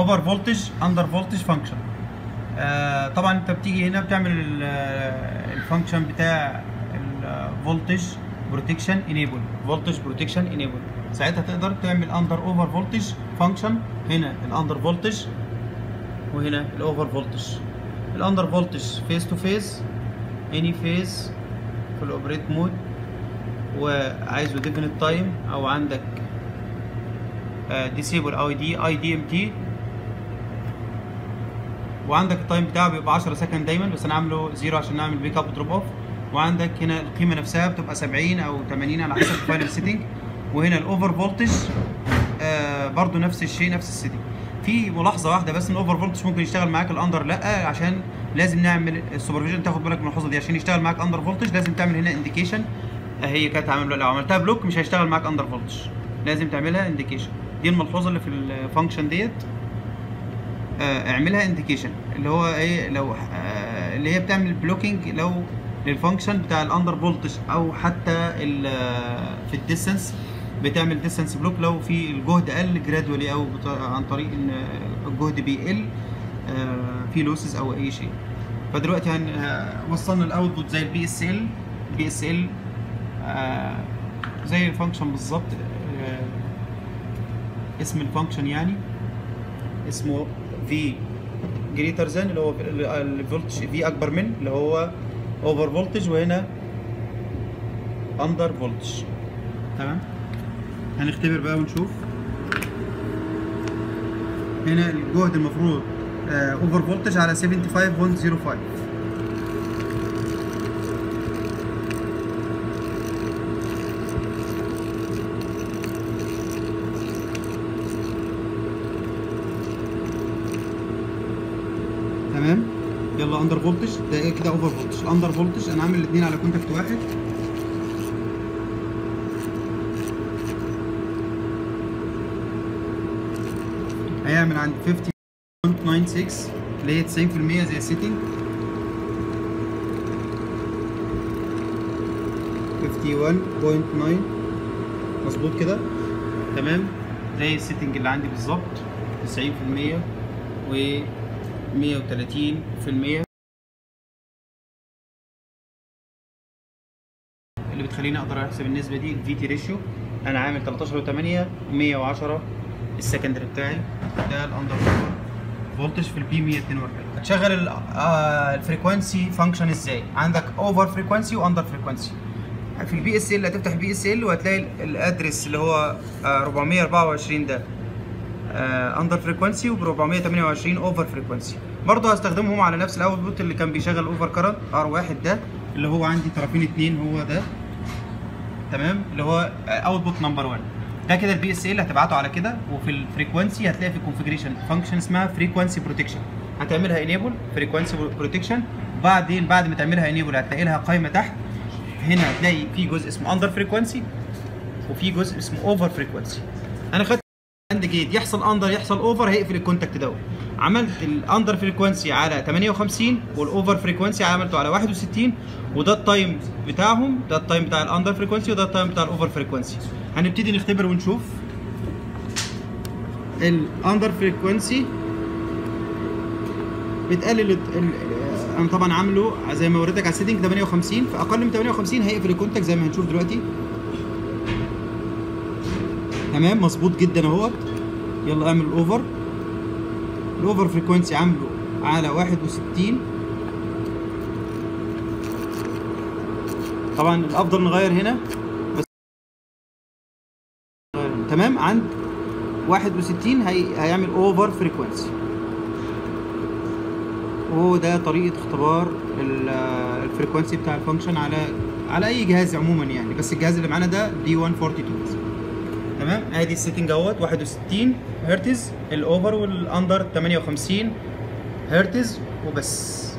اوفر فولتج اندر فولتج فانكشن طبعا انت بتيجي هنا بتعمل الفانكشن بتاع الفولتج بروتكشن انيبل فولتج بروتكشن انيبل ساعتها تقدر تعمل اندر اوفر فولتج فانكشن هنا الاندر فولتج وهنا الاوفر فولتج الاندر فولتج فيس تو فيس اني فيس في الاوبريت مود وعايزه ديفينيت تايم او عندك ديسيبل اي دي اي دي ام تي وعندك التايم بتاعه بيبقى 10 سكند دايما بس انا عامله زيرو عشان نعمل بيك اب دروب اوف وعندك هنا القيمه نفسها بتبقى 70 او 80 على حسب الفاينل سيتنج وهنا الاوفر فولتج آه برضو نفس الشيء نفس السيتنج في ملاحظه واحده بس ان الاوفر فولتج ممكن يشتغل معاك الاندر لا عشان لازم نعمل السوبرفيجن تاخد بالك من الملحوظه دي عشان يشتغل معاك اندر فولتج لازم تعمل هنا انديكيشن هي كانت عامله لو عملتها بلوك مش هيشتغل معاك اندر فولتج لازم تعملها انديكيشن دي الملحوظه اللي في الفانكشن ديت آه اعملها انديكيشن اللي هو ايه لو آه اللي هي بتعمل بلوكينج لو للفانكشن بتاع الاندر فولتج او حتى في الديستنس بتعمل ديستنس بلوك لو في الجهد قل جرادولي او عن طريق ان الجهد بيقل آه في لوسز او اي شيء فدلوقتي هن وصلنا الاوتبوت زي البي اس ال البي اس ال زي الفانكشن بالظبط اسم الفانكشن يعني اسمه في جريتر ذان اللي هو الفولتج في اكبر من اللي هو اوفر فولتج وهنا اندر فولتج تمام هنختبر بقى ونشوف هنا الجهد المفروض اوفر فولتج على 75.05 تمام يلا اندر فولتج ده ايه كده اوفر فولتج الاندر فولتج انا عامل الاثنين على كونتاكت واحد هيعمل عند 50.96 اللي هي 90% زي السيتنج 51.9 مظبوط كده تمام زي السيتنج اللي عندي بالظبط 90% و 130% اللي بتخليني اقدر احسب النسبه دي الفي تي ريشيو انا عامل 13 و8 110 السكندري بتاعي ده الاندر فولتج في البي 142 هتشغل الفريكوانسي فانكشن ازاي عندك اوفر فريكوانسي واندر فريكوانسي في البي اس ال هتفتح البي اس ال وهتلاقي الادرس اللي هو 424 ده اندر فريكوانسي و 428 اوفر فريكوانسي برضه هستخدمهم على نفس الاوتبوت اللي كان بيشغل اوفر كرنت ار واحد ده اللي هو عندي طرفين اتنين هو ده تمام اللي هو اوتبوت نمبر 1 ده كده البي اس ال هتبعته على كده وفي الفريكوانسي هتلاقي في الكونفجريشن فانكشن اسمها فريكوانسي بروتكشن هتعملها انيبل فريكوانسي بروتكشن بعدين بعد ما تعملها انيبل هتلاقي لها قائمه تحت هنا هتلاقي في جزء اسمه اندر فريكوانسي وفي جزء اسمه اوفر فريكوانسي انا خدت عند جيت يحصل اندر يحصل اوفر هيقفل الكونتاكت دوت عملت الاندر فريكوانسي على 58 والاوفر فريكوانسي عملته على 61 وده التايم بتاعهم ده التايم بتاع الاندر فريكوانسي وده التايم بتاع الاوفر فريكوانسي هنبتدي نختبر ونشوف الاندر فريكوانسي بتقلل انا طبعا عامله زي ما وريتك على السيتنج 58 فاقل من 58 هيقفل الكونتاكت زي ما هنشوف دلوقتي تمام مظبوط جدا اهوت يلا اعمل الاوفر الاوفر فريكوانسي عامله على 61 طبعا الافضل نغير هنا بس تمام عند 61 هي... هيعمل اوفر فريكوانسي وهو ده طريقه اختبار الفريكوانسي بتاع الفانكشن على على اي جهاز عموما يعني بس الجهاز اللي معانا ده دي 142 تمام ادي السيتنج اهوت 61 هرتز الاوفر والاندر 58 هرتز وبس